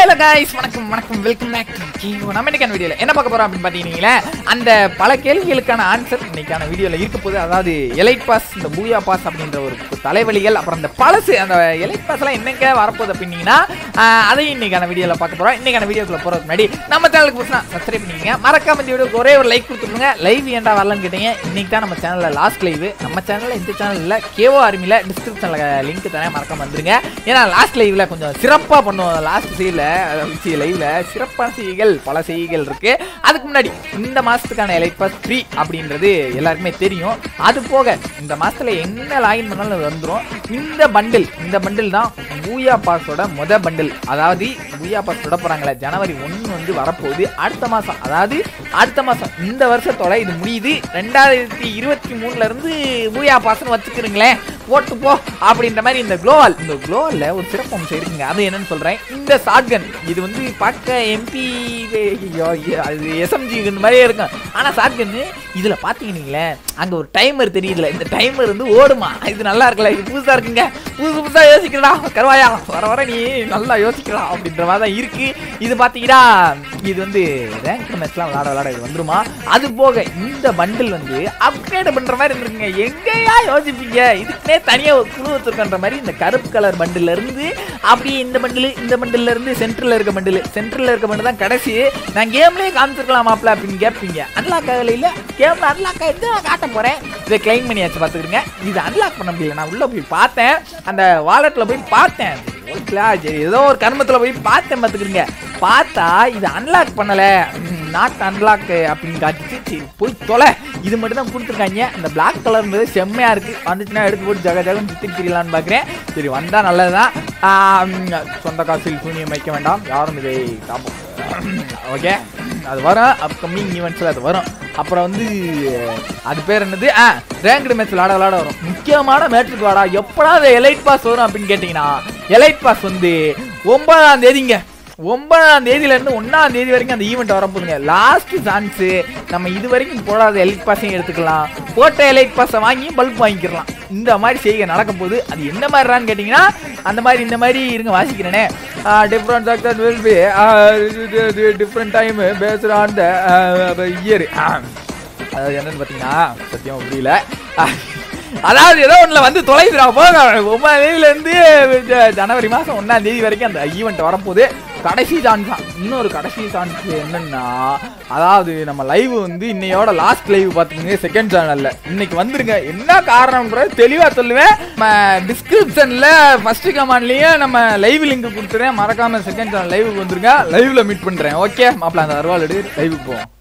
hello guys வணக்கம் வணக்கம் welcome back to நம்ம இன்னைக்கான வீடியோல என்ன பார்க்க போறோம் அப்படின்னு பார்த்தீங்கன்னா அந்த பல கேள்விகளுக்கான ஆன்சர் இன்னைக்கான வீடியோல இருக்க போது அதாவது எலைட் பாஸ் இந்த பூயா பாஸ் அப்படின்ற ஒரு தலைவலிகள் அப்புறம் இந்த பழசு அந்த எலைட் பாஸ்லாம் என்னங்க வரப்போகுது அப்படின்னீங்கன்னா ஆஹ், அதையும் இன்னைக்கான வீடியோல பார்க்க போறோம் இன்னைக்கான வீடியோக்குள்ள போறதுக்கு முன்னாடி நம்ம சேனலுக்கு புதுசுனா சப்ஸ்கிரைப் பண்ணிக்கங்க மறக்காம இந்த வீடியோக்கு ஒரே ஒரு லைக் கொடுத்துருங்க லைவ் ஏன்டா வரலன்னு கேட்டீங்க இன்னைக்கு தான் நம்ம சேனல்ல லாஸ்ட் லைவ் நம்ம சேனல்ல இந்த சேனல்ல கேஓ ஆர்மில டிஸ்கிரிப்ஷன்ல லிங்க் தரேன் மறக்காம வந்துருங்க ஏன்னா லாஸ்ட் லைவ்ல கொஞ்சம் சிறப்பா பண்ணுவோம் லாஸ்ட் சீல லைவ்ல சிறப்பான செய்திகள் பல செய்திகள் இருக்கு அதுக்கு முன்னாடி இந்த மாசத்துக்கான எலைட் பாஸ் ஃப்ரீ அப்படின்றது எல்லாருக்குமே தெரியும் அது போக இந்த மாசத்துல என்ன லாகின் பண்ணாலும் வந்துடும் இந்த பண்டில் இந்த பண்டில் தான் பூயா பாஸோட முத பண்டில் அதாவது பூயா பாஸ் விட போறாங்களே ஜனவரி ஒன்று வந்து வரப்போகுது அடுத்த மாசம் அதாவது அடுத்த மாசம் இந்த வருஷத்தோட இது முடியுது ரெண்டாயிரத்தி இருபத்தி மூணுல இருந்து பூயா பாஸ்னு வச்சுக்கிறீங்களேன் போட்டு போ அப்படின்ற மாதிரி இந்த குளோவால் இந்த குளோவால்ல ஒரு சிறப்பு அம்சம் இருக்குங்க அது என்னன்னு சொல்றேன் இந்த ஷாட்கன் இது வந்து பார்க்க எம்பி அது எஸ்எம்ஜி இந்த மாதிரியே இருக்கும் ஆனா ஷாட்கன் இதுல பாத்தீங்கன்னீங்களே அங்க ஒரு டைமர் தெரியுதுல இந்த டைமர் வந்து ஓடுமா இது நல்லா இருக்குல்ல இது புதுசா இருக்குங்க புதுசு புதுசா யோசிக்கிறடா கருவாயா வர வர நீ நல்லா யோசிக்கலாம் அப்படின்ற மாதிரி தான் இருக்கு இது பாத்தீங்கன்னா இது வந்து ரேங்க் மேட்ச்லாம் விளாட விளாட இது வந்துருமா அது போக இந்த பண்டில் வந்து அப்கிரேட் பண்ற மாதிரி இருந்திருக்குங்க எங்கேயா யோசிப்பீங்க இதுக்குனே தனியா ஒரு குழு வச்சிருக்கன்ற மாதிரி இந்த கருப்பு கலர் பண்டில் இருந்து அப்படியே இந்த பண்டில் இந்த பண்டில்ல இருந்து சென்டர்ல இருக்க பண்டில் சென்டர்ல இருக்க பண்டில் தான் கடைசி நான் கேம்லயே காமிச்சிருக்கலாம் மாப்ள அப்படின்னு கேட்பீங்க அன்லாக் ஆகல இல்ல கேம்ல அன்லாக் ஆயிட்டு நான் காட்ட போறேன் இதை கிளைம் பண்ணியாச்சு பாத்துக்கிறீங்க இது அன்லாக் பண்ண முடியல நான் உள்ள போய் பார்த்தேன் அந்த வாலெட்ல போய் பார்த்தேன் ஓகேலா சரி ஏதோ ஒரு கர்மத்துல போய் பார்த்தேன் பார்த்துக்கிறீங்க பார்த்தா இது அன்லாக் பண்ணல நாட் அன்லாக் அப்படின்னு காட்டிச்சு சரி போய் தொலை இது மட்டும் தான் கொடுத்துருக்காங்க இந்த பிளாக் கலர்ன்றது செம்மையா இருக்கு வந்துச்சுன்னா எடுத்து போட்டு ஜக ஜகன்னு சுத்தி திரியலான்னு பார்க்குறேன் சரி வந்தா நல்லதுதான் ஆம், சொந்த காசில் சூனியம் வைக்க வேண்டாம் யாரும் இதை ஓகே அது வரும் அப்கமிங் ஈவெண்ட்ஸில் அது வரும் அப்புறம் வந்து அது பேர் என்னது ஆ ரேங்க்டு மேட்ச் விளாட விளாட வரும் முக்கியமான மேட்ருக்கு வாடா எப்படா அது எலைட் பாஸ் வரும் அப்படின்னு கேட்டிங்கன்னா எலைட் பாஸ் வந்து ஒன்பதாம் தேதிங்க ஒன்பதாம் தேதியில இருந்து ஒன்னாம் தேதி வரைக்கும் அந்த ஈவெண்ட் வரப்போகுதுங்க லாஸ்ட் சான்ஸ் நம்ம இது வரைக்கும் போடாத எலைட் பாஸையும் எடுத்துக்கலாம் போட்ட எலைட் பாஸை வாங்கி பல்ப் வாங்கிக்கலாம் இந்த மாதிரி செய்கை நடக்க போகுது அது என்ன மாதிரிறான்னு கேட்டிங்கன்னா அந்த மாதிரி இந்த மாதிரி இருங்க வாசிக்கிறேனே different success will be different time based on the year அதாவது என்னன்னு பார்த்தீங்கன்னா சத்தியமாக புரியல அதாவது ஏதோ ஒன்றில் வந்து தொலைதுடா போங்க ஒன்பதாம் தேதியிலேருந்து ஜனவரி மாதம் ஒன்றாம் தேதி வரைக்கும் அந்த ஈவெண்ட் வரப்போகுது கடைசி சான்ஸ் தான் இன்னொரு கடைசி சான்ஸ் என்னன்னா அதாவது நம்ம லைவ் வந்து இன்னையோட லாஸ்ட் லைவ் பார்த்துக்கோங்க செகண்ட் சேனலில் இன்னைக்கு வந்துருங்க என்ன காரணம்ன்றது தெளிவாக சொல்லுவேன் நம்ம டிஸ்கிரிப்ஷனில் ஃபர்ஸ்ட் கமாண்ட்லேயும் நம்ம லைவ் லிங்க் கொடுத்துறேன் மறக்காம செகண்ட் சேனல் லைவுக்கு வந்துருங்க லைவ்ல மீட் பண்ணுறேன் ஓகே மாப்பிள்ள அந்த அருவாள் எடு லைவுக்கு போவோம்